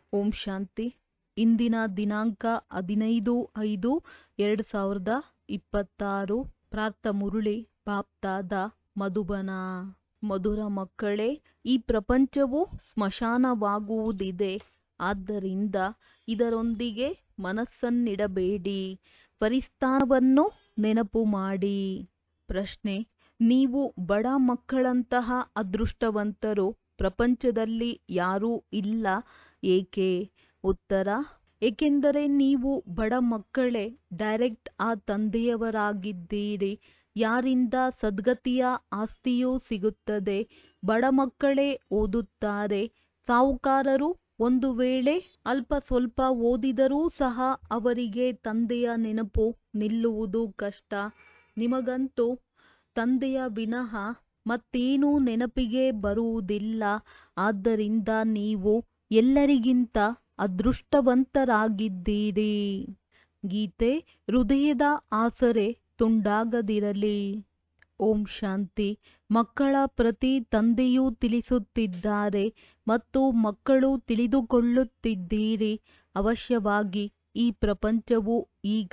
ಓಂ ಶಾಂತಿ ಇಂದಿನ ದಿನಾಂಕ ಹದಿನೈದು ಐದು ಎರಡು ಸಾವಿರದ ಇಪ್ಪತ್ತಾರು ಪ್ರಾರ್ಥ ಮುರುಳಿ ಬಾಪ್ತಾದ ಮಧುಬನ ಮಧುರ ಮಕ್ಕಳೇ ಈ ಪ್ರಪಂಚವು ಸ್ಮಶಾನವಾಗುವುದಿದೆ ಆದ್ದರಿಂದ ಇದರೊಂದಿಗೆ ಮನಸ್ಸನ್ನಿಡಬೇಡಿ ಪರಿಸ್ಥಾನವನ್ನು ನೆನಪು ಮಾಡಿ ಪ್ರಶ್ನೆ ನೀವು ಬಡ ಮಕ್ಕಳಂತಹ ಅದೃಷ್ಟವಂತರು ಪ್ರಪಂಚದಲ್ಲಿ ಯಾರೂ ಇಲ್ಲ ಏಕೆ ಉತ್ತರ ಏಕೆಂದರೆ ನೀವು ಬಡ ಮಕ್ಕಳೇ ಡೈರೆಕ್ಟ್ ಆ ತಂದೆಯವರಾಗಿದ್ದೀರಿ ಯಾರಿಂದ ಸದ್ಗತಿಯ ಆಸ್ತಿಯೂ ಸಿಗುತ್ತದೆ ಬಡ ಮಕ್ಕಳೇ ಓದುತ್ತಾರೆ ಸಾಹುಕಾರರು ಒಂದು ವೇಳೆ ಅಲ್ಪ ಸ್ವಲ್ಪ ಓದಿದರೂ ಸಹ ಅವರಿಗೆ ತಂದೆಯ ನೆನಪು ನಿಲ್ಲುವುದು ಕಷ್ಟ ನಿಮಗಂತೂ ತಂದೆಯ ವಿನಃ ಮತ್ತೇನೂ ನೆನಪಿಗೆ ಬರುವುದಿಲ್ಲ ಆದ್ದರಿಂದ ನೀವು ಎಲ್ಲರಿಗಿಂತ ಅದೃಷ್ಟವಂತರಾಗಿದ್ದೀರಿ ಗೀತೆ ಹೃದಯದ ಆಸರೆ ತುಂಡಾಗದಿರಲಿ ಓಂ ಶಾಂತಿ ಮಕ್ಕಳ ಪ್ರತಿ ತಂದೆಯೂ ತಿಳಿಸುತ್ತಿದ್ದಾರೆ ಮತ್ತು ಮಕ್ಕಳು ತಿಳಿದುಕೊಳ್ಳುತ್ತಿದ್ದೀರಿ ಅವಶ್ಯವಾಗಿ ಈ ಪ್ರಪಂಚವು ಈಗ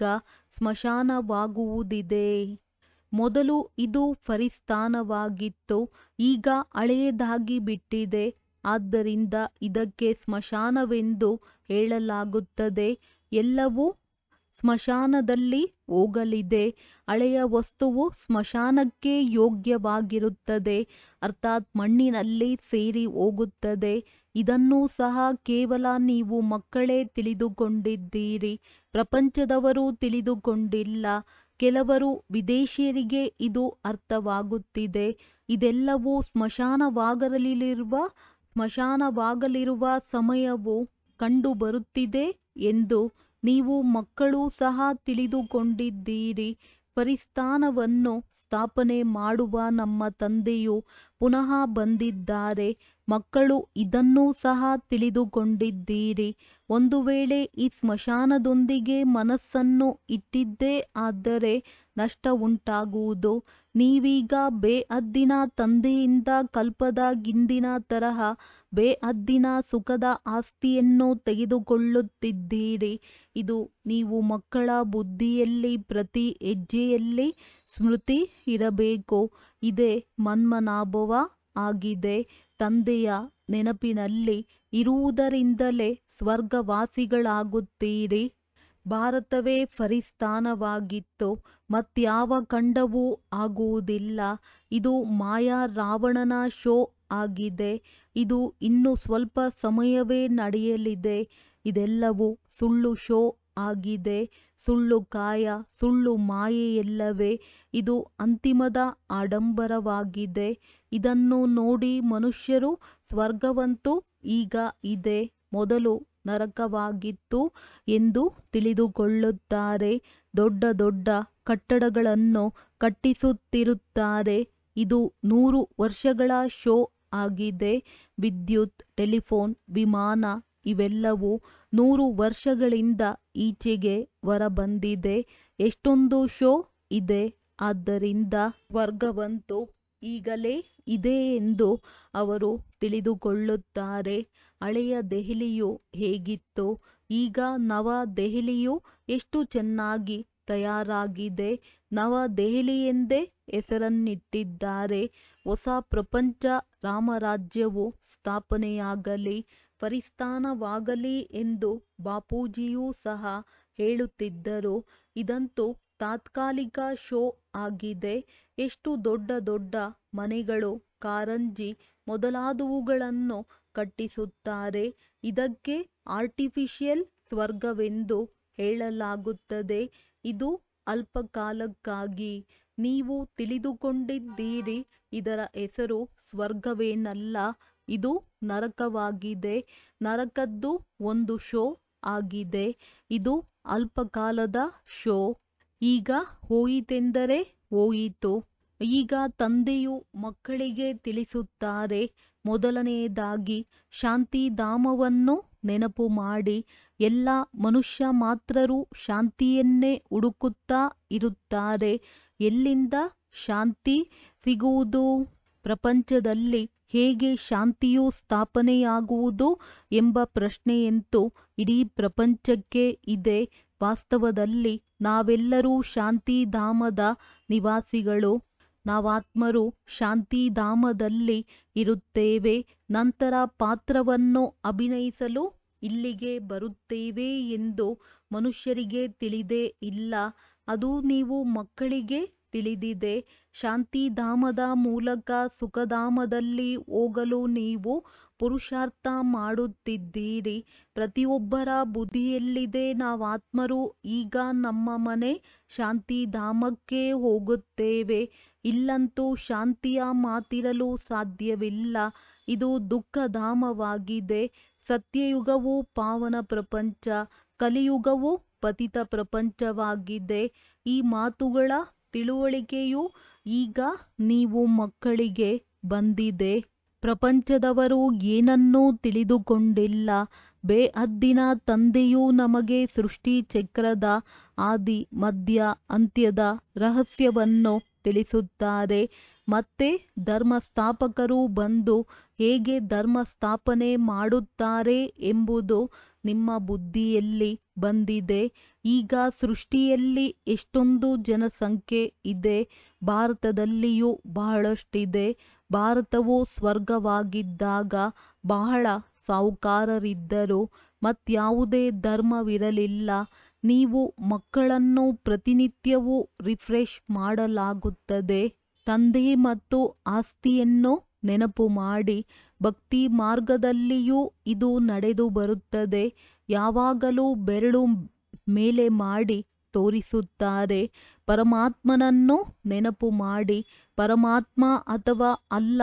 ಸ್ಮಶಾನವಾಗುವುದಿದೆ ಮೊದಲು ಇದು ಫರಿಸ್ತಾನವಾಗಿತ್ತು ಈಗ ಹಳೆಯದಾಗಿ ಬಿಟ್ಟಿದೆ ಆದ್ದರಿಂದ ಇದಕ್ಕೆ ಸ್ಮಶಾನವೆಂದು ಹೇಳಲಾಗುತ್ತದೆ ಎಲ್ಲವೂ ಸ್ಮಶಾನದಲ್ಲಿ ಹೋಗಲಿದೆ ಹಳೆಯ ವಸ್ತುವು ಸ್ಮಶಾನಕ್ಕೆ ಯೋಗ್ಯವಾಗಿರುತ್ತದೆ ಅರ್ಥಾತ್ ಮಣ್ಣಿನಲ್ಲಿ ಸೇರಿ ಹೋಗುತ್ತದೆ ಇದನ್ನೂ ಸಹ ಕೇವಲ ನೀವು ಮಕ್ಕಳೇ ತಿಳಿದುಕೊಂಡಿದ್ದೀರಿ ಪ್ರಪಂಚದವರು ತಿಳಿದುಕೊಂಡಿಲ್ಲ ಕೆಲವರು ವಿದೇಶಿಯರಿಗೆ ಇದು ಅರ್ಥವಾಗುತ್ತಿದೆ ಇದೆಲ್ಲವೂ ಸ್ಮಶಾನವಾಗಲಿರುವ ಸ್ಮಶಾನವಾಗಲಿರುವ ಸಮಯವು ಕಂಡುಬರುತ್ತಿದೆ ಎಂದು ನೀವು ಮಕ್ಕಳೂ ಸಹ ತಿಳಿದುಕೊಂಡಿದ್ದೀರಿ ಪರಿಸ್ಥಾನವನ್ನು ಸ್ಥಾಪನೆ ಮಾಡುವ ನಮ್ಮ ತಂದೆಯು ಪುನಃ ಬಂದಿದ್ದಾರೆ ಮಕ್ಕಳು ಇದನ್ನೂ ಸಹ ತಿಳಿದುಕೊಂಡಿದ್ದೀರಿ ಒಂದು ವೇಳೆ ಈ ಸ್ಮಶಾನದೊಂದಿಗೆ ಮನಸ್ಸನ್ನು ಇಟ್ಟಿದ್ದೇ ಆದರೆ ನಷ್ಟ ಉಂಟಾಗುವುದು ನೀವೀಗ ಬೇಅದ್ದಿನ ತಂದೆಯಿಂದ ಕಲ್ಪದ ಹಿಂದಿನ ತರಹ ಬೇಅದ್ದಿನ ಸುಖದ ಆಸ್ತಿಯನ್ನು ತೆಗೆದುಕೊಳ್ಳುತ್ತಿದ್ದೀರಿ ಇದು ನೀವು ಮಕ್ಕಳ ಬುದ್ಧಿಯಲ್ಲಿ ಪ್ರತಿ ಹೆಜ್ಜೆಯಲ್ಲಿ ಸ್ಮೃತಿ ಇರಬೇಕು ಇದೇ ಮನ್ಮನಾಭವ ಆಗಿದೆ ತಂದೆಯ ನೆನಪಿನಲ್ಲಿ ಇರುವುದರಿಂದಲೇ ಸ್ವರ್ಗವಾಸಿಗಳಾಗುತ್ತೀರಿ ಭಾರತವೇ ಫರಿಸ್ಥಾನವಾಗಿತ್ತು ಮತ್ಯಾವ ಖಂಡವೂ ಆಗುವುದಿಲ್ಲ ಇದು ಮಾಯಾ ರಾವಣನ ಶೋ ಆಗಿದೆ ಇದು ಇನ್ನು ಸ್ವಲ್ಪ ಸಮಯವೇ ನಡೆಯಲಿದೆ ಇದೆಲ್ಲವೂ ಸುಳ್ಳು ಶೋ ಆಗಿದೆ ಸುಳ್ಳು ಕಾಯ ಸುಳ್ಳು ಮಾಯೆಯಲ್ಲವೇ ಇದು ಅಂತಿಮದ ಆಡಂಬರವಾಗಿದೆ ಇದನ್ನು ನೋಡಿ ಮನುಷ್ಯರು ಸ್ವರ್ಗವಂತೂ ಈಗ ಇದೆ ಮೊದಲು ನರಕವಾಗಿತ್ತು ಎಂದು ತಿಳಿದುಕೊಳ್ಳುತ್ತಾರೆ ದೊಡ್ಡ ದೊಡ್ಡ ಕಟ್ಟಡಗಳನ್ನು ಕಟ್ಟಿಸುತ್ತಿರುತ್ತಾರೆ ಇದು ನೂರು ವರ್ಷಗಳ ಶೋ ಆಗಿದೆ ವಿದ್ಯುತ್ ಟೆಲಿಫೋನ್ ವಿಮಾನ ಇವೆಲ್ಲವೂ ನೂರು ವರ್ಷಗಳಿಂದ ಈಚೆಗೆ ಹೊರಬಂದಿದೆ ಎಷ್ಟೊಂದು ಶೋ ಇದೆ ಆದ್ದರಿಂದ ಸ್ವರ್ಗವಂತೂ ಈಗಲೇ ಇದೆ ಎಂದು ಅವರು ತಿಳಿದುಕೊಳ್ಳುತ್ತಾರೆ ಹಳೆಯ ದೆಹಲಿಯು ಹೇಗಿತ್ತು ಈಗ ನವ ದೆಹಲಿಯು ಎಷ್ಟು ಚೆನ್ನಾಗಿ ತಯಾರಾಗಿದೆ ನವ ದೆಹಲಿಯೆಂದೇ ಹೆಸರನ್ನಿಟ್ಟಿದ್ದಾರೆ ಹೊಸ ಪ್ರಪಂಚ ರಾಮರಾಜ್ಯವು ಸ್ಥಾಪನೆಯಾಗಲಿ ಫರಿಸ್ಥಾನವಾಗಲಿ ಎಂದು ಬಾಪೂಜಿಯೂ ಸಹ ಹೇಳುತ್ತಿದ್ದರು ಇದಂತೂ ತಾತ್ಕಾಲಿಕ ಶೋ ಆಗಿದೆ ಎಷ್ಟು ದೊಡ್ಡ ದೊಡ್ಡ ಮನೆಗಳು ಕಾರಂಜಿ ಮೊದಲಾದವುಗಳನ್ನು ಕಟ್ಟಿಸುತ್ತಾರೆ ಇದಕ್ಕೆ ಆರ್ಟಿಫಿಷಿಯಲ್ ಸ್ವರ್ಗವೆಂದು ಹೇಳಲಾಗುತ್ತದೆ ಇದು ಅಲ್ಪಕಾಲಕ್ಕಾಗಿ ನೀವು ತಿಳಿದುಕೊಂಡಿದ್ದೀರಿ ಇದರ ಹೆಸರು ಸ್ವರ್ಗವೇನಲ್ಲ ಇದು ನರಕವಾಗಿದೆ ನರಕದ್ದು ಒಂದು ಶೋ ಆಗಿದೆ ಇದು ಅಲ್ಪಕಾಲದ ಶೋ ಈಗ ಹೋಯಿತೆಂದರೆ ಹೋಯಿತು ಈಗ ತಂದೆಯು ಮಕ್ಕಳಿಗೆ ತಿಳಿಸುತ್ತಾರೆ ಮೊದಲನೆಯದಾಗಿ ಶಾಂತಿಧಾಮವನ್ನು ನೆನಪು ಮಾಡಿ ಎಲ್ಲ ಮನುಷ್ಯ ಮಾತ್ರರು ಶಾಂತಿಯನ್ನೇ ಹುಡುಕುತ್ತಾ ಇರುತ್ತಾರೆ ಎಲ್ಲಿಂದ ಶಾಂತಿ ಸಿಗುವುದು ಪ್ರಪಂಚದಲ್ಲಿ ಹೇಗೆ ಶಾಂತಿಯು ಸ್ಥಾಪನೆಯಾಗುವುದು ಎಂಬ ಪ್ರಶ್ನೆಯಂತೂ ಇಡೀ ಪ್ರಪಂಚಕ್ಕೆ ಇದೆ ವಾಸ್ತವದಲ್ಲಿ ನಾವೆಲ್ಲರೂ ಶಾಂತಿಧಾಮದ ನಿವಾಸಿಗಳು ನಾವಾತ್ಮರು ಶಾಂತಿಧಾಮದಲ್ಲಿ ಇರುತ್ತೇವೆ ನಂತರ ಪಾತ್ರವನ್ನು ಅಭಿನಯಿಸಲು ಇಲ್ಲಿಗೆ ಬರುತ್ತೇವೆ ಎಂದು ಮನುಷ್ಯರಿಗೆ ತಿಳಿದೇ ಇಲ್ಲ ಅದು ನೀವು ಮಕ್ಕಳಿಗೆ ತಿಳಿದಿದೆ ಶಾಂತಿಧಾಮದ ಮೂಲಕ ಸುಖಧಾಮದಲ್ಲಿ ಹೋಗಲು ನೀವು ಪುರುಷಾರ್ಥ ಮಾಡುತ್ತಿದ್ದೀರಿ ಪ್ರತಿಯೊಬ್ಬರ ಬುದ್ಧಿಯಲ್ಲಿದೆ ನಾವಾತ್ಮರು ಈಗ ನಮ್ಮ ಮನೆ ಶಾಂತಿಧಾಮಕ್ಕೆ ಹೋಗುತ್ತೇವೆ ಇಲ್ಲಂತೂ ಶಾಂತಿಯ ಮಾತಿರಲು ಸಾಧ್ಯವಿಲ್ಲ ಇದು ದುಃಖಧಾಮವಾಗಿದೆ ಸತ್ಯಯುಗವು ಪಾವನ ಪ್ರಪಂಚ ಕಲಿಯುಗವು ಪತಿತ ಪ್ರಪಂಚವಾಗಿದೆ ಈ ಮಾತುಗಳ ತಿಳುವಳಿಕೆಯು ಈಗ ನೀವು ಮಕ್ಕಳಿಗೆ ಬಂದಿದೆ ಪ್ರಪಂಚದವರು ಏನನ್ನೂ ತಿಳಿದುಕೊಂಡಿಲ್ಲ ಬೇಹದ್ದಿನ ತಂದೆಯು ನಮಗೆ ಸೃಷ್ಟಿ ಚಕ್ರದ ಆದಿ ಮಧ್ಯ ಅಂತ್ಯದ ರಹಸ್ಯವನ್ನು ತಿಳಿಸುತ್ತಾರೆ ಮತ್ತೆ ಧರ್ಮಸ್ಥಾಪಕರು ಬಂದು ಹೇಗೆ ಧರ್ಮ ಸ್ಥಾಪನೆ ಮಾಡುತ್ತಾರೆ ಎಂಬುದು ನಿಮ್ಮ ಬುದ್ಧಿಯಲ್ಲಿ ಬಂದಿದೆ ಈಗ ಸೃಷ್ಟಿಯಲ್ಲಿ ಎಷ್ಟೊಂದು ಜನಸಂಖ್ಯೆ ಇದೆ ಭಾರತದಲ್ಲಿಯೂ ಬಹಳಷ್ಟಿದೆ ಭಾರತವು ಸ್ವರ್ಗವಾಗಿದ್ದಾಗ ಬಹಳ ಸಾಹುಕಾರರಿದ್ದರು ಮತ್ಯಾವುದೇ ಧರ್ಮವಿರಲಿಲ್ಲ ನೀವು ಮಕ್ಕಳನ್ನು ಪ್ರತಿನಿತ್ಯವೂ ರಿಫ್ರೆಶ್ ಮಾಡಲಾಗುತ್ತದೆ ತಂದೆ ಮತ್ತು ಆಸ್ತಿಯನ್ನು ನೆನಪು ಮಾಡಿ ಭಕ್ತಿ ಮಾರ್ಗದಲ್ಲಿಯೂ ಇದು ನಡೆದು ಬರುತ್ತದೆ ಯಾವಾಗಲೂ ಬೆರಳು ಮೇಲೆ ಮಾಡಿ ತೋರಿಸುತ್ತಾರೆ ಪರಮಾತ್ಮನನ್ನು ನೆನಪು ಮಾಡಿ ಪರಮಾತ್ಮ ಅಥವಾ ಅಲ್ಲ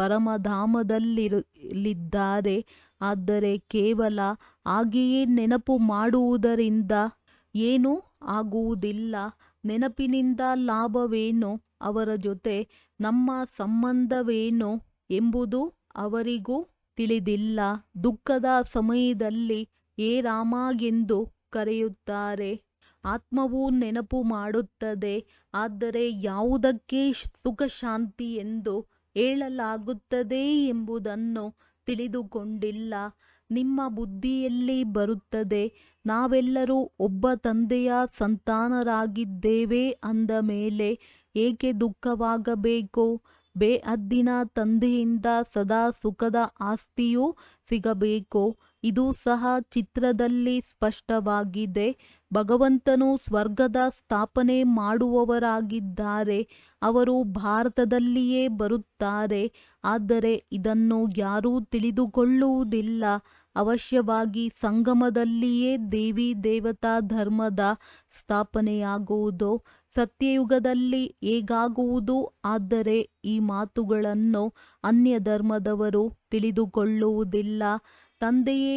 ಪರಮಧಾಮದಲ್ಲಿದ್ದಾರೆ ಆದರೆ ಕೇವಲ ಹಾಗೆಯೇ ನೆನಪು ಮಾಡುವುದರಿಂದ ಏನೂ ಆಗುವುದಿಲ್ಲ ನೆನಪಿನಿಂದ ಲಾಭವೇನು ಅವರ ಜೊತೆ ನಮ್ಮ ಸಂಬಂಧವೇನು ಎಂಬುದು ಅವರಿಗೂ ತಿಳಿದಿಲ್ಲ ದುಃಖದ ಸಮಯದಲ್ಲಿ ಹೇ ರಾಮ ಎಂದು ಕರೆಯುತ್ತಾರೆ ಆತ್ಮವು ನೆನಪು ಮಾಡುತ್ತದೆ ಆದರೆ ಯಾವುದಕ್ಕೆ ಸುಖ ಶಾಂತಿ ಎಂದು ಹೇಳಲಾಗುತ್ತದೆ ಎಂಬುದನ್ನು ತಿಳಿದುಕೊಂಡಿಲ್ಲ ನಿಮ್ಮ ಬುದ್ಧಿಯಲ್ಲಿ ಬರುತ್ತದೆ ನಾವೆಲ್ಲರೂ ಒಬ್ಬ ತಂದೆಯ ಸಂತಾನರಾಗಿದ್ದೇವೆ ಅಂದ ಮೇಲೆ ಏಕೆ ದುಃಖವಾಗಬೇಕು ಬೇಹದ್ದಿನ ತಂದೆಯಿಂದ ಸದಾ ಸುಖದ ಆಸ್ತಿಯು ಸಿಗಬೇಕು ಇದು ಸಹ ಚಿತ್ರದಲ್ಲಿ ಸ್ಪಷ್ಟವಾಗಿದೆ ಭಗವಂತನು ಸ್ವರ್ಗದ ಸ್ಥಾಪನೆ ಮಾಡುವವರಾಗಿದ್ದಾರೆ ಅವರು ಭಾರತದಲ್ಲಿಯೇ ಬರುತ್ತಾರೆ ಆದರೆ ಇದನ್ನು ಯಾರೂ ತಿಳಿದುಕೊಳ್ಳುವುದಿಲ್ಲ ಅವಶ್ಯವಾಗಿ ಸಂಗಮದಲ್ಲಿಯೇ ದೇವಿ ದೇವತಾ ಧರ್ಮದ ಸ್ಥಾಪನೆಯಾಗುವುದು ಸತ್ಯಯುಗದಲ್ಲಿ ಹೇಗಾಗುವುದು ಆದರೆ ಈ ಮಾತುಗಳನ್ನು ಅನ್ಯ ಧರ್ಮದವರು ತಿಳಿದುಕೊಳ್ಳುವುದಿಲ್ಲ ತಂದೆಯೇ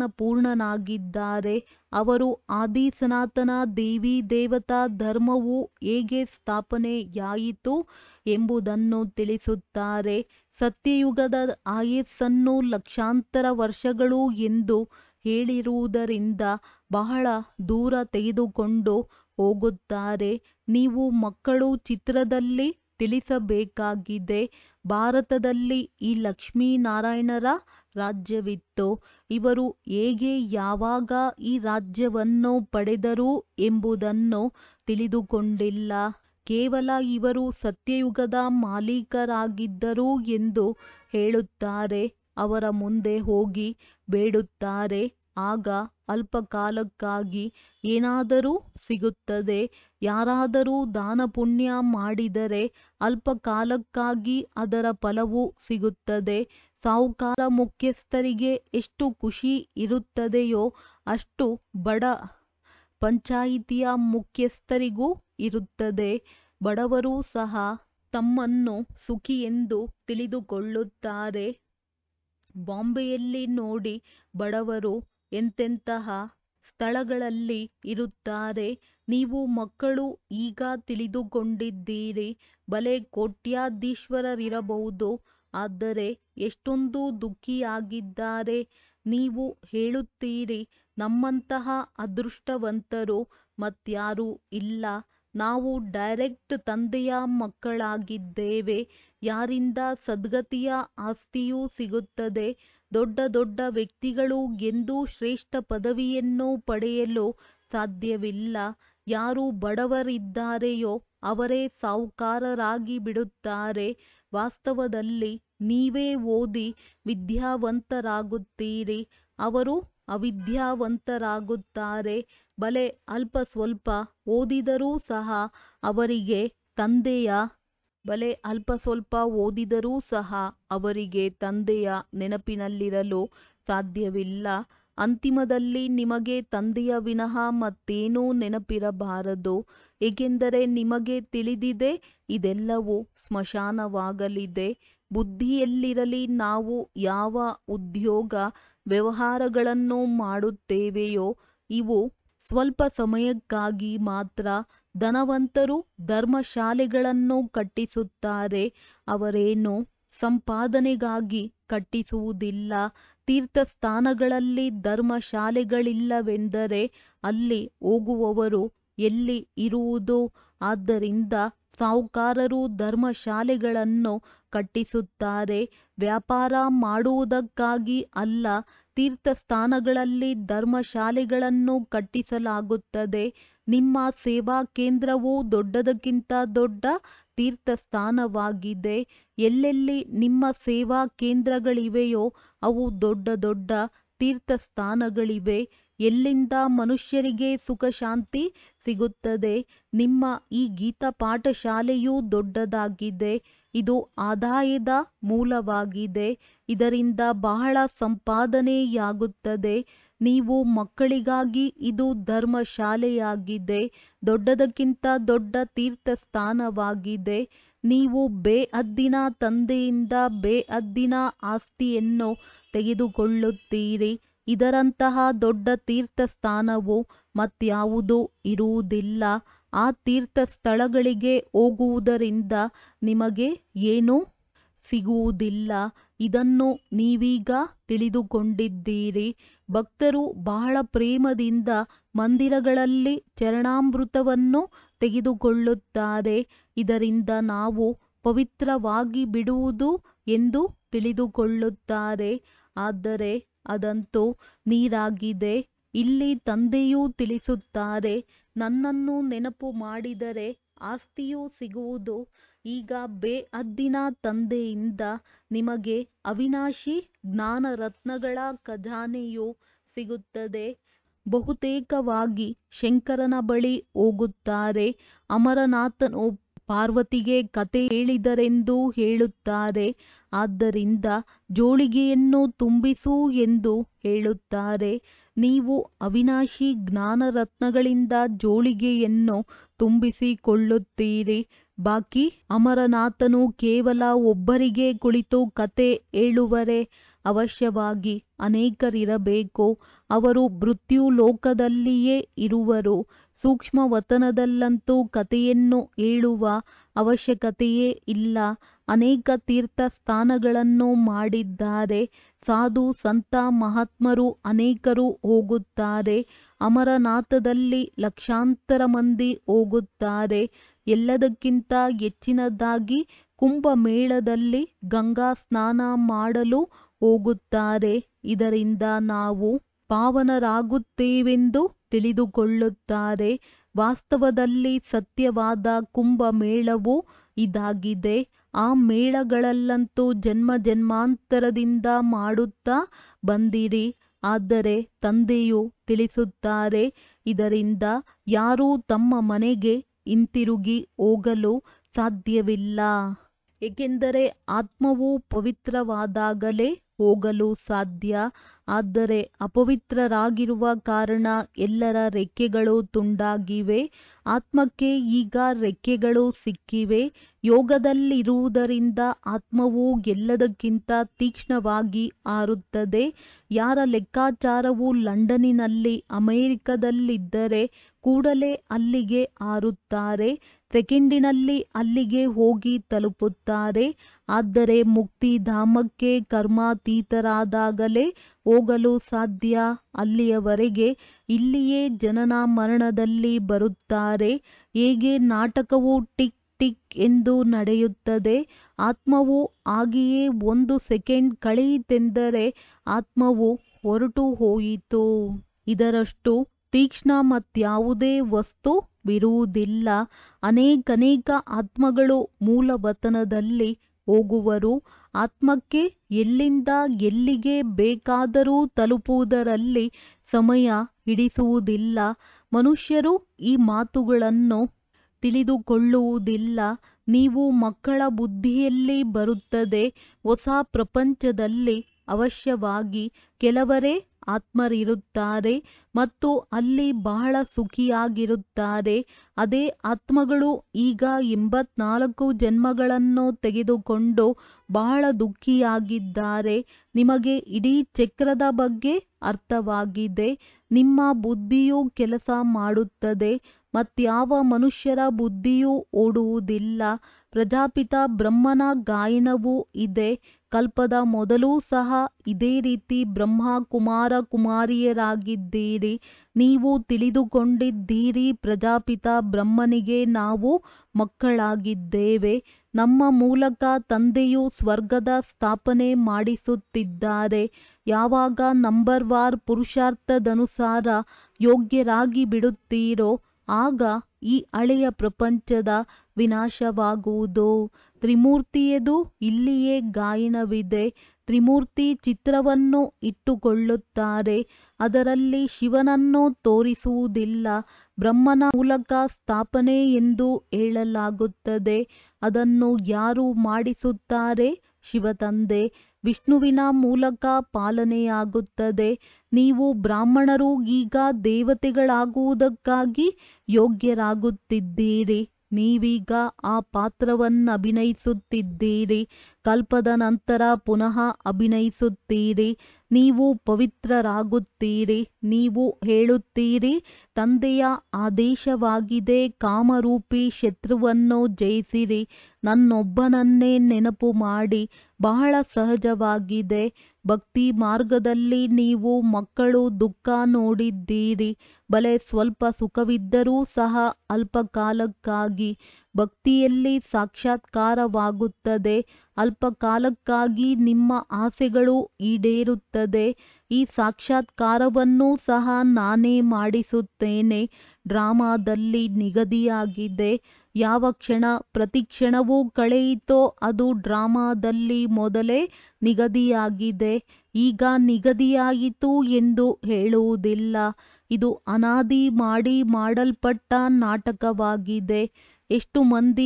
ಜ್ಞಾನಪೂರ್ಣನಾಗಿದ್ದಾರೆ ಅವರು ಆದಿ ಸನಾತನ ದೇವಿ ದೇವತಾ ಧರ್ಮವು ಹೇಗೆ ಸ್ಥಾಪನೆಯಾಯಿತು ಎಂಬುದನ್ನು ತಿಳಿಸುತ್ತಾರೆ ಸತ್ಯಯುಗದ ಆಯಸ್ಸನ್ನು ಲಕ್ಷಾಂತರ ವರ್ಷಗಳು ಎಂದು ಹೇಳಿರುವುದರಿಂದ ಬಹಳ ದೂರ ತೆಗೆದುಕೊಂಡು ಹೋಗುತ್ತಾರೆ ನೀವು ಮಕ್ಕಳು ಚಿತ್ರದಲ್ಲಿ ತಿಳಿಸಬೇಕಾಗಿದೆ ಭಾರತದಲ್ಲಿ ಈ ಲಕ್ಷ್ಮೀನಾರಾಯಣರ ರಾಜ್ಯವಿತ್ತು ಇವರು ಹೇಗೆ ಯಾವಾಗ ಈ ರಾಜ್ಯವನ್ನು ಪಡೆದರು ಎಂಬುದನ್ನು ತಿಳಿದುಕೊಂಡಿಲ್ಲ ಕೇವಲ ಇವರು ಸತ್ಯಯುಗದ ಮಾಲೀಕರಾಗಿದ್ದರು ಎಂದು ಹೇಳುತ್ತಾರೆ ಅವರ ಮುಂದೆ ಹೋಗಿ ಬೇಡುತ್ತಾರೆ ಆಗ ಅಲ್ಪಕಾಲಕ್ಕಾಗಿ ಏನಾದರೂ ಸಿಗುತ್ತದೆ ಯಾರಾದರೂ ದಾನ ಪುಣ್ಯ ಮಾಡಿದರೆ ಅಲ್ಪಕಾಲಕ್ಕಾಗಿ ಅದರ ಫಲವು ಸಿಗುತ್ತದೆ ಸಾಹುಕಾರ ಮುಖ್ಯಸ್ಥರಿಗೆ ಎಷ್ಟು ಖುಷಿ ಇರುತ್ತದೆಯೋ ಅಷ್ಟು ಬಡ ಪಂಚಾಯಿತಿಯ ಮುಖ್ಯಸ್ಥರಿಗೂ ಇರುತ್ತದೆ ಬಡವರೂ ಸಹ ತಮ್ಮನ್ನು ಸುಖಿಯೆಂದು ತಿಳಿದುಕೊಳ್ಳುತ್ತಾರೆ ಬಾಂಬೆಯಲ್ಲಿ ನೋಡಿ ಬಡವರು ಎಂತೆಂತಹ ಸ್ಥಳಗಳಲ್ಲಿ ಇರುತ್ತಾರೆ ನೀವು ಮಕ್ಕಳು ಈಗ ತಿಳಿದುಕೊಂಡಿದ್ದೀರಿ ಬಲೆ ಕೋಟ್ಯಾಧೀಶ್ವರರಿರಬಹುದು ಆದರೆ ಎಷ್ಟೊಂದು ದುಃಖಿಯಾಗಿದ್ದಾರೆ ನೀವು ಹೇಳುತ್ತೀರಿ ನಮ್ಮಂತಹ ಅದೃಷ್ಟವಂತರು ಮತ್ಯಾರೂ ಇಲ್ಲ ನಾವು ಡೈರೆಕ್ಟ್ ತಂದೆಯ ಮಕ್ಕಳಾಗಿದ್ದೇವೆ ಯಾರಿಂದ ಸದ್ಗತಿಯ ಆಸ್ತಿಯೂ ಸಿಗುತ್ತದೆ ದೊಡ್ಡ ದೊಡ್ಡ ವ್ಯಕ್ತಿಗಳು ಎಂದೂ ಶ್ರೇಷ್ಠ ಪದವಿಯನ್ನು ಪಡೆಯಲು ಸಾಧ್ಯವಿಲ್ಲ ಯಾರು ಬಡವರಿದ್ದಾರೆಯೋ ಅವರೇ ಸಾಹುಕಾರರಾಗಿ ಬಿಡುತ್ತಾರೆ ವಾಸ್ತವದಲ್ಲಿ ನೀವೇ ಓದಿ ವಿದ್ಯಾವಂತರಾಗುತ್ತೀರಿ ಅವರು ಅವಿದ್ಯಾವಂತರಾಗುತ್ತಾರೆ ಬಲೆ ಅಲ್ಪ ಸ್ವಲ್ಪ ಓದಿದರೂ ಸಹ ಅವರಿಗೆ ತಂದೆಯ ಬಲೆ ಅಲ್ಪ ಸ್ವಲ್ಪ ಓದಿದರೂ ಸಹ ಅವರಿಗೆ ತಂದೆಯ ನೆನಪಿನಲ್ಲಿರಲು ಸಾಧ್ಯವಿಲ್ಲ ಅಂತಿಮದಲ್ಲಿ ನಿಮಗೆ ತಂದೆಯ ವಿನಃ ಮತ್ತೇನೂ ನೆನಪಿರಬಾರದು ಏಕೆಂದರೆ ನಿಮಗೆ ತಿಳಿದಿದೆ ಇದೆಲ್ಲವೂ ಸ್ಮಶಾನವಾಗಲಿದೆ ಬುದ್ಧಿಯಲ್ಲಿರಲಿ ನಾವು ಯಾವ ಉದ್ಯೋಗ ವ್ಯವಹಾರಗಳನ್ನು ಮಾಡುತ್ತೇವೆಯೋ ಇವು ಸ್ವಲ್ಪ ಸಮಯಕ್ಕಾಗಿ ಮಾತ್ರ ಧನವಂತರು ಧರ್ಮಶಾಲೆಗಳನ್ನು ಕಟ್ಟಿಸುತ್ತಾರೆ ಅವರೇನು ಸಂಪಾದನೆಗಾಗಿ ಕಟ್ಟಿಸುವುದಿಲ್ಲ ತೀರ್ಥಸ್ಥಾನಗಳಲ್ಲಿ ಧರ್ಮಶಾಲೆಗಳಿಲ್ಲವೆಂದರೆ ಅಲ್ಲಿ ಹೋಗುವವರು ಎಲ್ಲಿ ಇರುವುದು ಆದ್ದರಿಂದ ಸಾಹುಕಾರರು ಧರ್ಮಶಾಲೆಗಳನ್ನು ಕಟ್ಟಿಸುತ್ತಾರೆ ವ್ಯಾಪಾರ ಮಾಡುವುದಕ್ಕಾಗಿ ಅಲ್ಲ ತೀರ್ಥಸ್ಥಾನಗಳಲ್ಲಿ ಧರ್ಮಶಾಲೆಗಳನ್ನು ಕಟ್ಟಿಸಲಾಗುತ್ತದೆ ನಿಮ್ಮ ಸೇವಾ ಕೇಂದ್ರವು ದೊಡ್ಡದಕ್ಕಿಂತ ದೊಡ್ಡ ತೀರ್ಥಸ್ಥಾನವಾಗಿದೆ ಎಲ್ಲೆಲ್ಲಿ ನಿಮ್ಮ ಸೇವಾ ಕೇಂದ್ರಗಳಿವೆಯೋ ಅವು ದೊಡ್ಡ ದೊಡ್ಡ ತೀರ್ಥಸ್ಥಾನಗಳಿವೆ ಎಲ್ಲಿಂದ ಮನುಷ್ಯರಿಗೆ ಸುಖ ಶಾಂತಿ ಸಿಗುತ್ತದೆ ನಿಮ್ಮ ಈ ಗೀತಾ ಪಾಠಶಾಲೆಯೂ ದೊಡ್ಡದಾಗಿದೆ ಇದು ಆದಾಯದ ಮೂಲವಾಗಿದೆ ಇದರಿಂದ ಬಹಳ ಸಂಪಾದನೆಯಾಗುತ್ತದೆ ನೀವು ಮಕ್ಕಳಿಗಾಗಿ ಇದು ಧರ್ಮಶಾಲೆಯಾಗಿದೆ ದೊಡ್ಡದಕ್ಕಿಂತ ದೊಡ್ಡ ತೀರ್ಥಸ್ಥಾನವಾಗಿದೆ ನೀವು ಬೇಅದ್ದಿನ ತಂದೆಯಿಂದ ಬೇಅದ್ದಿನ ಆಸ್ತಿಯನ್ನು ತೆಗೆದುಕೊಳ್ಳುತ್ತೀರಿ ಇದರಂತಹ ದೊಡ್ಡ ತೀರ್ಥಸ್ಥಾನವು ಮತ್ಯಾವುದೂ ಇರುವುದಿಲ್ಲ ಆ ತೀರ್ಥಸ್ಥಳಗಳಿಗೆ ಹೋಗುವುದರಿಂದ ನಿಮಗೆ ಏನೂ ಸಿಗುವುದಿಲ್ಲ ಇದನ್ನು ನೀವೀಗ ತಿಳಿದುಕೊಂಡಿದ್ದೀರಿ ಭಕ್ತರು ಬಹಳ ಪ್ರೇಮದಿಂದ ಮಂದಿರಗಳಲ್ಲಿ ಚರಣಾಮೃತವನ್ನು ತೆಗೆದುಕೊಳ್ಳುತ್ತಾರೆ ಇದರಿಂದ ನಾವು ಪವಿತ್ರವಾಗಿ ಬಿಡುವುದು ಎಂದು ತಿಳಿದುಕೊಳ್ಳುತ್ತಾರೆ ಆದರೆ ಅದಂತೂ ನೀರಾಗಿದೆ ಇಲ್ಲಿ ತಂದೆಯೂ ತಿಳಿಸುತ್ತಾರೆ ನನ್ನನ್ನು ನೆನಪು ಮಾಡಿದರೆ ಆಸ್ತಿಯೂ ಸಿಗುವುದು ಈಗ ಬೇಅದ್ದಿನ ತಂದೆಯಿಂದ ನಿಮಗೆ ಅವಿನಾಶಿ ಜ್ಞಾನರತ್ನಗಳ ಖಜಾನೆಯು ಸಿಗುತ್ತದೆ ಬಹುತೇಕವಾಗಿ ಶಂಕರನ ಬಳಿ ಹೋಗುತ್ತಾರೆ ಅಮರನಾಥನು ಪಾರ್ವತಿಗೆ ಕತೆ ಹೇಳಿದರೆಂದು ಹೇಳುತ್ತಾರೆ ಆದ್ದರಿಂದ ಜೋಳಿಗೆಯನ್ನು ತುಂಬಿಸು ಎಂದು ಹೇಳುತ್ತಾರೆ ನೀವು ಅವಿನಾಶಿ ಜ್ಞಾನರತ್ನಗಳಿಂದ ಜೋಳಿಗೆಯನ್ನು ತುಂಬಿಸಿಕೊಳ್ಳುತ್ತೀರಿ ಬಾಕಿ ಅಮರನಾಥನು ಕೇವಲ ಒಬ್ಬರಿಗೆ ಕುಳಿತು ಕತೆ ಹೇಳುವರೆ ಅವಶ್ಯವಾಗಿ ಅನೇಕರಿರಬೇಕು ಅವರು ಮೃತ್ಯು ಲೋಕದಲ್ಲಿಯೇ ಇರುವರು ಸೂಕ್ಷ್ಮವತನದಲ್ಲಂತೂ ಕಥೆಯನ್ನು ಹೇಳುವ ಅವಶ್ಯಕತೆಯೇ ಇಲ್ಲ ಅನೇಕ ತೀರ್ಥಸ್ಥಾನಗಳನ್ನು ಮಾಡಿದ್ದಾರೆ ಸಾಧು ಸಂತ ಮಹಾತ್ಮರು ಅನೇಕರು ಹೋಗುತ್ತಾರೆ ಅಮರನಾಥದಲ್ಲಿ ಲಕ್ಷಾಂತರ ಮಂದಿ ಹೋಗುತ್ತಾರೆ ಎಲ್ಲದಕ್ಕಿಂತ ಹೆಚ್ಚಿನದಾಗಿ ಕುಂಭಮೇಳದಲ್ಲಿ ಗಂಗಾ ಸ್ನಾನ ಮಾಡಲು ಹೋಗುತ್ತಾರೆ ಇದರಿಂದ ನಾವು ಪಾವನರಾಗುತ್ತೇವೆಂದು ತಿಳಿದುಕೊಳ್ಳುತ್ತಾರೆ ವಾಸ್ತವದಲ್ಲಿ ಸತ್ಯವಾದ ಕುಂಭಮೇಳವು ಇದಾಗಿದೆ ಆ ಮೇಳಗಳಲ್ಲಂತೂ ಜನ್ಮ ಜನ್ಮಾಂತರದಿಂದ ಮಾಡುತ್ತಾ ಬಂದಿರಿ ಆದರೆ ತಂದೆಯು ತಿಳಿಸುತ್ತಾರೆ ಇದರಿಂದ ಯಾರೂ ತಮ್ಮ ಮನೆಗೆ ಹಿಂತಿರುಗಿ ಹೋಗಲು ಸಾಧ್ಯವಿಲ್ಲ ಏಕೆಂದರೆ ಆತ್ಮವು ಪವಿತ್ರವಾದಾಗಲೇ ಹೋಗಲು ಸಾಧ್ಯ ಆದರೆ ಅಪವಿತ್ರರಾಗಿರುವ ಕಾರಣ ಎಲ್ಲರ ರೆಕ್ಕೆಗಳು ತುಂಡಾಗಿವೆ ಆತ್ಮಕ್ಕೆ ಈಗ ರೆಕ್ಕೆಗಳು ಸಿಕ್ಕಿವೆ ಯೋಗದಲ್ಲಿರುವುದರಿಂದ ಆತ್ಮವು ಎಲ್ಲದಕ್ಕಿಂತ ತೀಕ್ಷ್ಣವಾಗಿ ಹಾರುತ್ತದೆ ಯಾರ ಲೆಕ್ಕಾಚಾರವು ಲಂಡನ್ನಿನಲ್ಲಿ ಅಮೆರಿಕದಲ್ಲಿದ್ದರೆ ಕೂಡಲೇ ಅಲ್ಲಿಗೆ ಹಾರುತ್ತಾರೆ ಸೆಕೆಂಡಿನಲ್ಲಿ ಅಲ್ಲಿಗೆ ಹೋಗಿ ತಲುಪುತ್ತಾರೆ ಆದರೆ ಮುಕ್ತಿಧಾಮಕ್ಕೆ ಕರ್ಮಾತೀತರಾದಾಗಲೇ ಹೋಗಲು ಸಾಧ್ಯ ಅಲ್ಲಿಯವರೆಗೆ ಇಲ್ಲಿಯೇ ಜನನ ಮರಣದಲ್ಲಿ ಬರುತ್ತಾರೆ ಹೇಗೆ ನಾಟಕವು ಟಿಕ್ ಟಿಕ್ ಎಂದು ನಡೆಯುತ್ತದೆ ಆತ್ಮವು ಹಾಗೆಯೇ ಒಂದು ಸೆಕೆಂಡ್ ಕಳೆಯಿತೆಂದರೆ ಆತ್ಮವು ಹೊರಟು ಹೋಯಿತು ಇದರಷ್ಟು ತೀಕ್ಷ್ಣ ಮತ್ಯಾವುದೇ ವಸ್ತುವಿರುವುದಿಲ್ಲ ಅನೇಕನೇಕ ಆತ್ಮಗಳು ಮೂಲವತನದಲ್ಲಿ ಹೋಗುವರು ಆತ್ಮಕ್ಕೆ ಎಲ್ಲಿಂದ ಎಲ್ಲಿಗೆ ಬೇಕಾದರೂ ತಲುಪುವುದರಲ್ಲಿ ಸಮಯ ಹಿಡಿಸುವುದಿಲ್ಲ ಮನುಷ್ಯರು ಈ ಮಾತುಗಳನ್ನು ತಿಳಿದುಕೊಳ್ಳುವುದಿಲ್ಲ ನೀವು ಮಕ್ಕಳ ಬುದ್ಧಿಯಲ್ಲಿ ಬರುತ್ತದೆ ಹೊಸ ಪ್ರಪಂಚದಲ್ಲಿ ಅವಶ್ಯವಾಗಿ ಕೆಲವರೇ ಆತ್ಮರಿರುತ್ತಾರೆ ಮತ್ತು ಅಲ್ಲಿ ಬಹಳ ಸುಖಿಯಾಗಿರುತ್ತಾರೆ ಅದೇ ಆತ್ಮಗಳು ಈಗ ಎಂಬತ್ನಾಲ್ಕು ಜನ್ಮಗಳನ್ನು ತೆಗೆದುಕೊಂಡು ಬಹಳ ದುಃಖಿಯಾಗಿದ್ದಾರೆ ನಿಮಗೆ ಇಡೀ ಚಕ್ರದ ಬಗ್ಗೆ ಅರ್ಥವಾಗಿದೆ ನಿಮ್ಮ ಬುದ್ಧಿಯು ಕೆಲಸ ಮಾಡುತ್ತದೆ ಮತ್ಯಾವ ಮನುಷ್ಯರ ಬುದ್ಧಿಯೂ ಓಡುವುದಿಲ್ಲ ಪ್ರಜಾಪಿತ ಬ್ರಹ್ಮನ ಗಾಯನವೂ ಇದೆ ಕಲ್ಪದ ಮೊದಲೂ ಸಹ ಇದೇ ರೀತಿ ಬ್ರಹ್ಮ ಕುಮಾರ ಕುಮಾರಿಯರಾಗಿದ್ದೀರಿ ನೀವು ತಿಳಿದುಕೊಂಡಿದ್ದೀರಿ ಪ್ರಜಾಪಿತ ಬ್ರಹ್ಮನಿಗೆ ನಾವು ಮಕ್ಕಳಾಗಿದ್ದೇವೆ ನಮ್ಮ ಮೂಲಕ ತಂದೆಯು ಸ್ವರ್ಗದ ಸ್ಥಾಪನೆ ಮಾಡಿಸುತ್ತಿದ್ದಾರೆ ಯಾವಾಗ ನಂಬರ್ ವಾರ್ ಪುರುಷಾರ್ಥದನುಸಾರ ಯೋಗ್ಯರಾಗಿ ಬಿಡುತ್ತೀರೋ ಆಗ ಈ ಹಳೆಯ ಪ್ರಪಂಚದ ವಿನಾಶವಾಗುವುದು ತ್ರಿಮೂರ್ತಿಯದು ಇಲ್ಲಿಯೇ ಗಾಯನವಿದೆ ತ್ರಿಮೂರ್ತಿ ಚಿತ್ರವನ್ನು ಇಟ್ಟುಕೊಳ್ಳುತ್ತಾರೆ ಅದರಲ್ಲಿ ಶಿವನನ್ನು ತೋರಿಸುವುದಿಲ್ಲ ಬ್ರಹ್ಮನ ಮೂಲಕ ಸ್ಥಾಪನೆ ಎಂದು ಹೇಳಲಾಗುತ್ತದೆ ಅದನ್ನು ಯಾರು ಮಾಡಿಸುತ್ತಾರೆ ಶಿವತಂದೆ ವಿಷ್ಣುವಿನ ಮೂಲಕ ಪಾಲನೆಯಾಗುತ್ತದೆ ನೀವು ಬ್ರಾಹ್ಮಣರು ಈಗ ದೇವತೆಗಳಾಗುವುದಕ್ಕಾಗಿ ಯೋಗ್ಯರಾಗುತ್ತಿದ್ದೀರಿ ನೀವೀಗ ಆ ಪಾತ್ರವನ್ನಭಿನಯಿಸುತ್ತಿದ್ದೀರಿ ಕಲ್ಪದ ನಂತರ ಪುನಃ ಅಭಿನಯಿಸುತ್ತೀರಿ ನೀವು ಪವಿತ್ರರಾಗುತ್ತೀರಿ ನೀವು ಹೇಳುತ್ತೀರಿ ತಂದೆಯ ಆದೇಶವಾಗಿದೆ ಕಾಮರೂಪಿ ಶತ್ರುವನ್ನು ಜಯಿಸಿರಿ ನನ್ನೊಬ್ಬನನ್ನೇ ನೆನಪು ಮಾಡಿ ಬಹಳ ಸಹಜವಾಗಿದೆ ಭಕ್ತಿ ಮಾರ್ಗದಲ್ಲಿ ನೀವು ಮಕ್ಕಳು ದುಃಖ ನೋಡಿದ್ದೀರಿ ಬಲೆ ಸ್ವಲ್ಪ ಸುಖವಿದ್ದರೂ ಸಹ ಅಲ್ಪಕಾಲಕ್ಕಾಗಿ ಭಕ್ತಿಯಲ್ಲಿ ಸಾಕ್ಷಾತ್ಕಾರವಾಗುತ್ತದೆ ಅಲ್ಪಕಾಲಕ್ಕಾಗಿ ನಿಮ್ಮ ಆಸೆಗಳು ಈಡೇರುತ್ತದೆ ಈ ಸಾಕ್ಷಾತ್ಕಾರವನ್ನು ಸಹ ನಾನೇ ಮಾಡಿಸುತ್ತೇನೆ ಡ್ರಾಮಾದಲ್ಲಿ ನಿಗದಿಯಾಗಿದೆ ಯಾವ ಕ್ಷಣ ಪ್ರತಿ ಕ್ಷಣವೂ ಕಳೆಯಿತೋ ಅದು ಡ್ರಾಮಾದಲ್ಲಿ ಮೊದಲೇ ನಿಗದಿಯಾಗಿದೆ ಈಗ ನಿಗದಿಯಾಯಿತು ಎಂದು ಹೇಳುವುದಿಲ್ಲ ಇದು ಅನಾದಿ ಮಾಡಿ ಮಾಡಲ್ಪಟ್ಟ ನಾಟಕವಾಗಿದೆ ಎಷ್ಟು ಮಂದಿ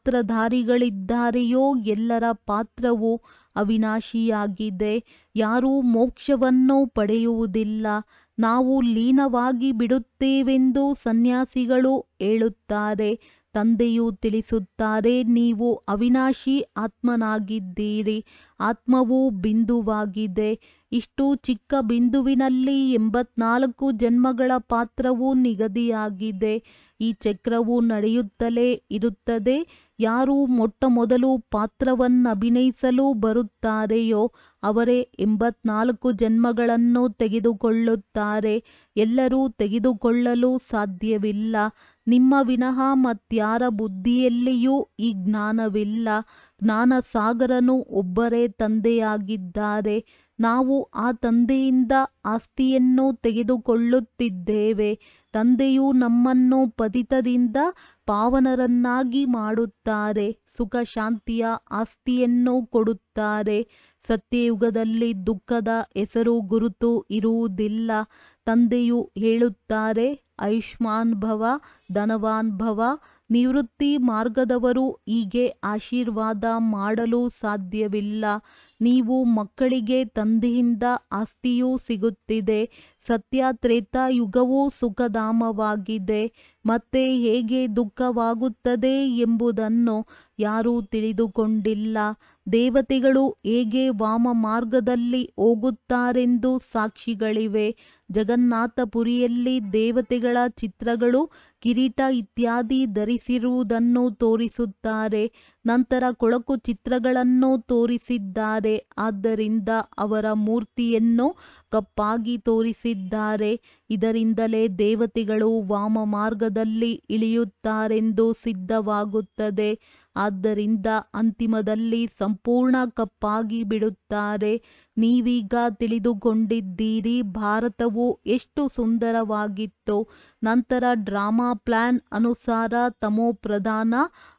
ಪಾತ್ರಧಾರಿಗಳಿದ್ದಾರೆಯೋ ಎಲ್ಲರ ಪಾತ್ರವು ಅವಿನಾಶಿಯಾಗಿದೆ ಯಾರೂ ಮೋಕ್ಷವನ್ನು ಪಡೆಯುವುದಿಲ್ಲ ನಾವು ಲೀನವಾಗಿ ಬಿಡುತ್ತೇವೆಂದು ಸನ್ಯಾಸಿಗಳು ಹೇಳುತ್ತಾರೆ ತಂದೆಯು ತಿಳಿಸುತ್ತಾರೆ ನೀವು ಅವಿನಾಶಿ ಆತ್ಮನಾಗಿದ್ದೀರಿ ಆತ್ಮವು ಬಿಂದುವಾಗಿದೆ ಇಷ್ಟು ಚಿಕ್ಕ ಬಿಂದುವಿನಲ್ಲಿ ಎಂಬತ್ನಾಲ್ಕು ಜನ್ಮಗಳ ಪಾತ್ರವು ನಿಗದಿಯಾಗಿದೆ ಈ ಚಕ್ರವು ನಡೆಯುತ್ತಲೇ ಇರುತ್ತದೆ ಯಾರು ಮೊಟ್ಟ ಮೊದಲು ಪಾತ್ರವನ್ನಭಿನಯಿಸಲು ಬರುತ್ತಾರೆಯೋ ಅವರೇ ಎಂಬತ್ನಾಲ್ಕು ಜನ್ಮಗಳನ್ನು ತೆಗೆದುಕೊಳ್ಳುತ್ತಾರೆ ಎಲ್ಲರೂ ತೆಗೆದುಕೊಳ್ಳಲು ಸಾಧ್ಯವಿಲ್ಲ ನಿಮ್ಮ ವಿನಃ ಮತ್ಯಾರ ಬುದ್ಧಿಯಲ್ಲಿಯೂ ಈ ಜ್ಞಾನವಿಲ್ಲ ಜ್ಞಾನಸಾಗರನು ಒಬ್ಬರೇ ತಂದೆಯಾಗಿದ್ದಾರೆ ನಾವು ಆ ತಂದೆಯಿಂದ ಆಸ್ತಿಯನ್ನು ತೆಗೆದುಕೊಳ್ಳುತ್ತಿದ್ದೇವೆ ತಂದೆಯು ನಮ್ಮನ್ನು ಪತಿತದಿಂದ ಪಾವನರನ್ನಾಗಿ ಮಾಡುತ್ತಾರೆ ಸುಖ ಶಾಂತಿಯ ಆಸ್ತಿಯನ್ನು ಕೊಡುತ್ತಾರೆ ಸತ್ಯಯುಗದಲ್ಲಿ ದುಃಖದ ಹೆಸರು ಗುರುತು ಇರುವುದಿಲ್ಲ ತಂದೆಯು ಹೇಳುತ್ತಾರೆ ಆಯುಷ್ಮಾನ್ ಭವ ಧನವಾನ್ ಭವ ನಿವೃತ್ತಿ ಮಾರ್ಗದವರು ಹೀಗೆ ಆಶೀರ್ವಾದ ಮಾಡಲು ಸಾಧ್ಯವಿಲ್ಲ ನೀವು ಮಕ್ಕಳಿಗೆ ತಂದೆಯಿಂದ ಆಸ್ತಿಯೂ ಸಿಗುತ್ತಿದೆ ಸತ್ಯ ತ್ರೇತಾಯುಗವು ಸುಖಧಾಮವಾಗಿದೆ ಮತ್ತೆ ಹೇಗೆ ದುಃಖವಾಗುತ್ತದೆ ಎಂಬುದನ್ನು ಯಾರೂ ತಿಳಿದುಕೊಂಡಿಲ್ಲ ದೇವತೆಗಳು ಹೇಗೆ ವಾಮ ಮಾರ್ಗದಲ್ಲಿ ಹೋಗುತ್ತಾರೆಂದು ಸಾಕ್ಷಿಗಳಿವೆ ಜಗನ್ನಾಥಪುರಿಯಲ್ಲಿ ದೇವತೆಗಳ ಚಿತ್ರಗಳು ಕಿರೀಟ ಇತ್ಯಾದಿ ಧರಿಸಿರುವುದನ್ನು ತೋರಿಸುತ್ತಾರೆ ನಂತರ ಕೊಳಕು ಚಿತ್ರಗಳನ್ನು ತೋರಿಸಿದ್ದಾರೆ ಆದ್ದರಿಂದ ಅವರ ಮೂರ್ತಿಯನ್ನು ಕಪ್ಪಾಗಿ ತೋರಿಸಿದ್ದಾರೆ ಇದರಿಂದಲೇ ದೇವತೆಗಳು ವಾಮ ಮಾರ್ಗದಲ್ಲಿ ಇಳಿಯುತ್ತಾರೆಂದು ಸಿದ್ಧವಾಗುತ್ತದೆ ಆದ್ದರಿಂದ ಅಂತಿಮದಲ್ಲಿ ಸಂಪೂರ್ಣ ಕಪ್ಪಾಗಿ ಬಿಡುತ್ತಾರೆ ನೀವೀಗ ತಿಳಿದುಕೊಂಡಿದ್ದೀರಿ ಭಾರತವು ಎಷ್ಟು ಸುಂದರವಾಗಿತ್ತು ನಂತರ ಡ್ರಾಮಾ ಪ್ಲಾನ್ ಅನುಸಾರ ತಮೋಪ್ರಧಾನ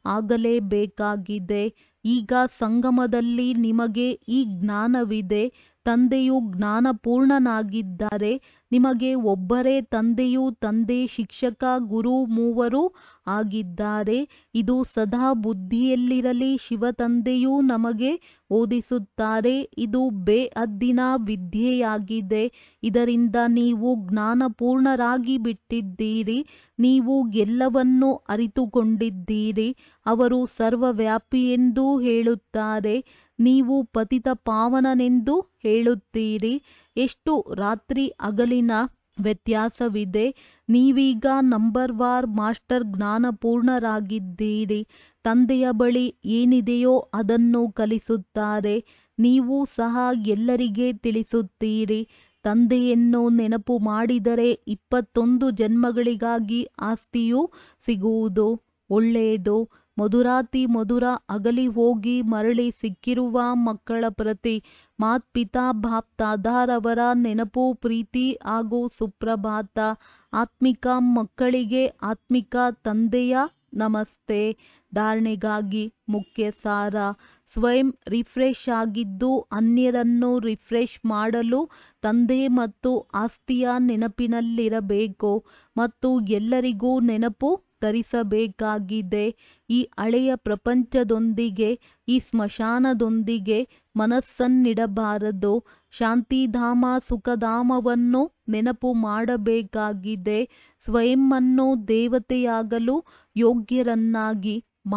ಆಗಲೇಬೇಕಾಗಿದೆ ಈಗ ಸಂಗಮದಲ್ಲಿ ನಿಮಗೆ ಈ ಜ್ಞಾನವಿದೆ ತಂದೆಯು ಜ್ಞಾನಪೂರ್ಣನಾಗಿದ್ದಾರೆ ನಿಮಗೆ ಒಬ್ಬರೇ ತಂದೆಯು ತಂದೆ ಶಿಕ್ಷಕ ಗುರು ಮೂವರು ಆಗಿದ್ದಾರೆ ಇದು ಸದಾ ಬುದ್ಧಿಯಲ್ಲಿರಲಿ ಶಿವತಂದೆಯೂ ನಮಗೆ ಓದಿಸುತ್ತಾರೆ ಇದು ಬೇಅದ್ದಿನ ವಿದ್ಯೆಯಾಗಿದೆ ಇದರಿಂದ ನೀವು ಜ್ಞಾನಪೂರ್ಣರಾಗಿ ಬಿಟ್ಟಿದ್ದೀರಿ ನೀವು ಎಲ್ಲವನ್ನೂ ಅರಿತುಕೊಂಡಿದ್ದೀರಿ ಅವರು ಸರ್ವವ್ಯಾಪಿಯೆಂದು ಹೇಳುತ್ತಾರೆ ನೀವು ಪತಿತ ಪಾವನನೆಂದು ಹೇಳುತ್ತೀರಿ ಎಷ್ಟು ರಾತ್ರಿ ಹಗಲಿನ ವ್ಯತ್ಯಾಸವಿದೆ ನೀವೀಗ ನಂಬರ್ ವಾರ್ ಮಾಸ್ಟರ್ ಜ್ಞಾನಪೂರ್ಣರಾಗಿದ್ದೀರಿ ತಂದೆಯ ಬಳಿ ಏನಿದೆಯೋ ಅದನ್ನು ಕಲಿಸುತ್ತಾರೆ ನೀವು ಸಹ ಎಲ್ಲರಿಗೆ ತಿಳಿಸುತ್ತೀರಿ ತಂದೆಯನ್ನು ನೆನಪು ಮಾಡಿದರೆ ಇಪ್ಪತ್ತೊಂದು ಜನ್ಮಗಳಿಗಾಗಿ ಆಸ್ತಿಯು ಸಿಗುವುದು ಒಳ್ಳೆಯದು ಮಧುರಾತಿ ಮಧುರ ಅಗಲಿ ಹೋಗಿ ಮರಳಿ ಸಿಕ್ಕಿರುವ ಮಕ್ಕಳ ಪ್ರತಿ ಮಾತ್ಪಿತಾ ಬಾಪ್ ತಾದಾರವರ ನೆನಪು ಪ್ರೀತಿ ಹಾಗೂ ಸುಪ್ರಭಾತ ಆತ್ಮಿಕ ಮಕ್ಕಳಿಗೆ ಆತ್ಮಿಕ ತಂದೆಯ ನಮಸ್ತೆ ಧಾರಣೆಗಾಗಿ ಮುಖ್ಯ ಸಾರ ಸ್ವಯಂ ರಿಫ್ರೆಶ್ ಆಗಿದ್ದು ಅನ್ಯರನ್ನು ರಿಫ್ರೆಶ್ ಮಾಡಲು ತಂದೆ ಮತ್ತು ಆಸ್ತಿಯ ನೆನಪಿನಲ್ಲಿರಬೇಕು ಮತ್ತು ಎಲ್ಲರಿಗೂ ನೆನಪು ತರಿಸಬೇಕಾಗಿದೆ ಈ ಹಳೆಯ ಪ್ರಪಂಚದೊಂದಿಗೆ ಈ ಸ್ಮಶಾನದೊಂದಿಗೆ ಮನಸ್ಸನ್ನಿಡಬಾರದು ಶಾಂತಿಧಾಮ ಸುಖಧಾಮವನ್ನು ನೆನಪು ಮಾಡಬೇಕಾಗಿದೆ ಸ್ವಯಂವನ್ನು ದೇವತೆಯಾಗಲು ಯೋಗ್ಯರನ್ನಾಗಿ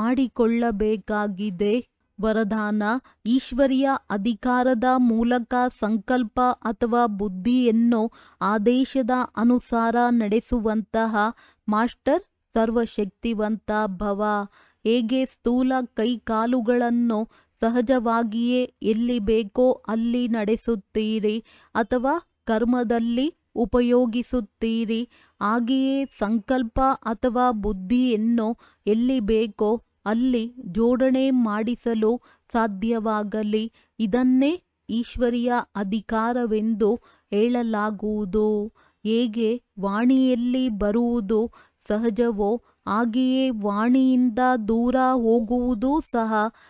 ಮಾಡಿಕೊಳ್ಳಬೇಕಾಗಿದೆ ವರದಾನ ಈಶ್ವರಿಯ ಅಧಿಕಾರದ ಮೂಲಕ ಸಂಕಲ್ಪ ಅಥವಾ ಬುದ್ಧಿಯನ್ನು ಆದೇಶದ ಅನುಸಾರ ನಡೆಸುವಂತಹ ಮಾಸ್ಟರ್ ಸರ್ವಶಕ್ತಿವಂತ ಭವ ಹೇಗೆ ಸ್ಥೂಲ ಕೈಕಾಲುಗಳನ್ನು ಸಹಜವಾಗಿಯೇ ಎಲ್ಲಿ ಬೇಕೋ ಅಲ್ಲಿ ನಡೆಸುತ್ತೀರಿ ಅಥವಾ ಕರ್ಮದಲ್ಲಿ ಉಪಯೋಗಿಸುತ್ತೀರಿ ಹಾಗೆಯೇ ಸಂಕಲ್ಪ ಅಥವಾ ಬುದ್ಧಿಯನ್ನು ಎಲ್ಲಿ ಬೇಕೋ ಅಲ್ಲಿ ಜೋಡಣೆ ಮಾಡಿಸಲು ಸಾಧ್ಯವಾಗಲಿ ಇದನ್ನೇ ಈಶ್ವರಿಯ ಅಧಿಕಾರವೆಂದು ಹೇಳಲಾಗುವುದು ಹೇಗೆ ವಾಣಿಯಲ್ಲಿ ಬರುವುದು ಸಹಜವೋ ಹಾಗೆಯೇ ವಾಣಿಯಿಂದ ದೂರ ಹೋಗುವುದೂ ಸಹ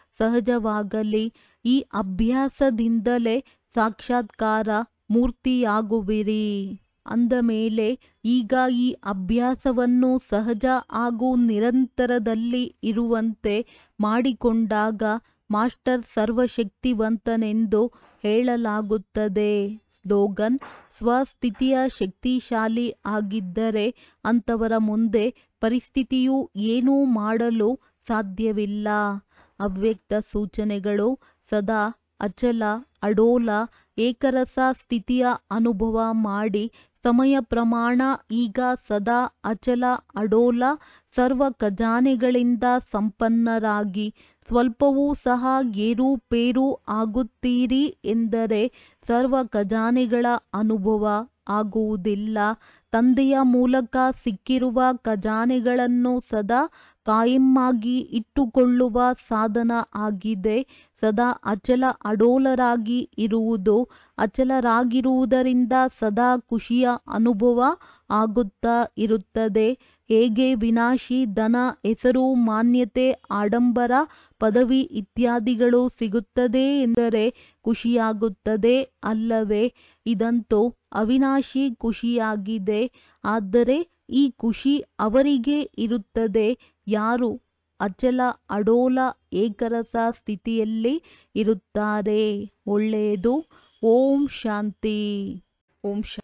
ಸಹಜವಾಗಲಿ ಈ ಅಭ್ಯಾಸದಿಂದಲೇ ಸಾಕ್ಷಾತ್ಕಾರ ಮೂರ್ತಿಯಾಗುವಿರಿ ಅಂದ ಮೇಲೆ ಈಗ ಈ ಅಭ್ಯಾಸವನ್ನು ಸಹಜ ಹಾಗೂ ನಿರಂತರದಲ್ಲಿ ಇರುವಂತೆ ಮಾಡಿಕೊಂಡಾಗ ಮಾಸ್ಟರ್ ಸರ್ವಶಕ್ತಿವಂತನೆಂದು ಹೇಳಲಾಗುತ್ತದೆ ಸ್ಲೋಗನ್ ಸ್ವಸ್ಥಿತಿಯ ಶಕ್ತಿಶಾಲಿ ಆಗಿದ್ದರೆ ಅಂಥವರ ಮುಂದೆ ಪರಿಸ್ಥಿತಿಯು ಏನೂ ಮಾಡಲು ಸಾಧ್ಯವಿಲ್ಲ ಅವ್ಯಕ್ತ ಸೂಚನೆಗಳು ಸದಾ ಅಚಲ ಅಡೋಲ ಏಕರಸ ಸ್ಥಿತಿಯ ಅನುಭವ ಮಾಡಿ ಸಮಯ ಪ್ರಮಾಣ ಈಗ ಸದಾ ಅಚಲ ಅಡೋಲ ಸರ್ವ ಖಜಾನೆಗಳಿಂದ ಸಂಪನ್ನರಾಗಿ ಸ್ವಲ್ಪವೂ ಸಹ ಏರುಪೇರು ಆಗುತ್ತೀರಿ ಎಂದರೆ ಸರ್ವ ಖಜಾನೆಗಳ ಅನುಭವ ಆಗುವುದಿಲ್ಲ ತಂದೆಯ ಮೂಲಕ ಸಿಕ್ಕಿರುವ ಖಜಾನೆಗಳನ್ನು ಸದಾ ಕಾಯಮ್ಮಾಗಿ ಇಟ್ಟುಕೊಳ್ಳುವ ಸಾಧನ ಆಗಿದೆ ಸದಾ ಅಚಲ ಅಡೋಲರಾಗಿ ಇರುವುದು ಅಚಲರಾಗಿರುವುದರಿಂದ ಸದಾ ಖುಷಿಯ ಅನುಭವ ಆಗುತ್ತಾ ಇರುತ್ತದೆ ಹೇಗೆ ವಿನಾಶಿ ಧನ ಹೆಸರು ಮಾನ್ಯತೆ ಆಡಂಬರ ಪದವಿ ಇತ್ಯಾದಿಗಳು ಸಿಗುತ್ತದೆ ಎಂದರೆ ಖುಷಿಯಾಗುತ್ತದೆ ಅಲ್ಲವೇ ಇದಂತೂ ಅವಿನಾಶಿ ಖುಷಿಯಾಗಿದೆ ಆದರೆ ಈ ಖುಷಿ ಅವರಿಗೆ ಇರುತ್ತದೆ ಯಾರು ಅಚಲ ಅಡೋಲ ಏಕರಸ ಸ್ಥಿತಿಯಲ್ಲಿ ಇರುತ್ತಾರೆ ಒಳ್ಳೆಯದು ಓಂ ಶಾಂತಿ ಓಂ ಶಾ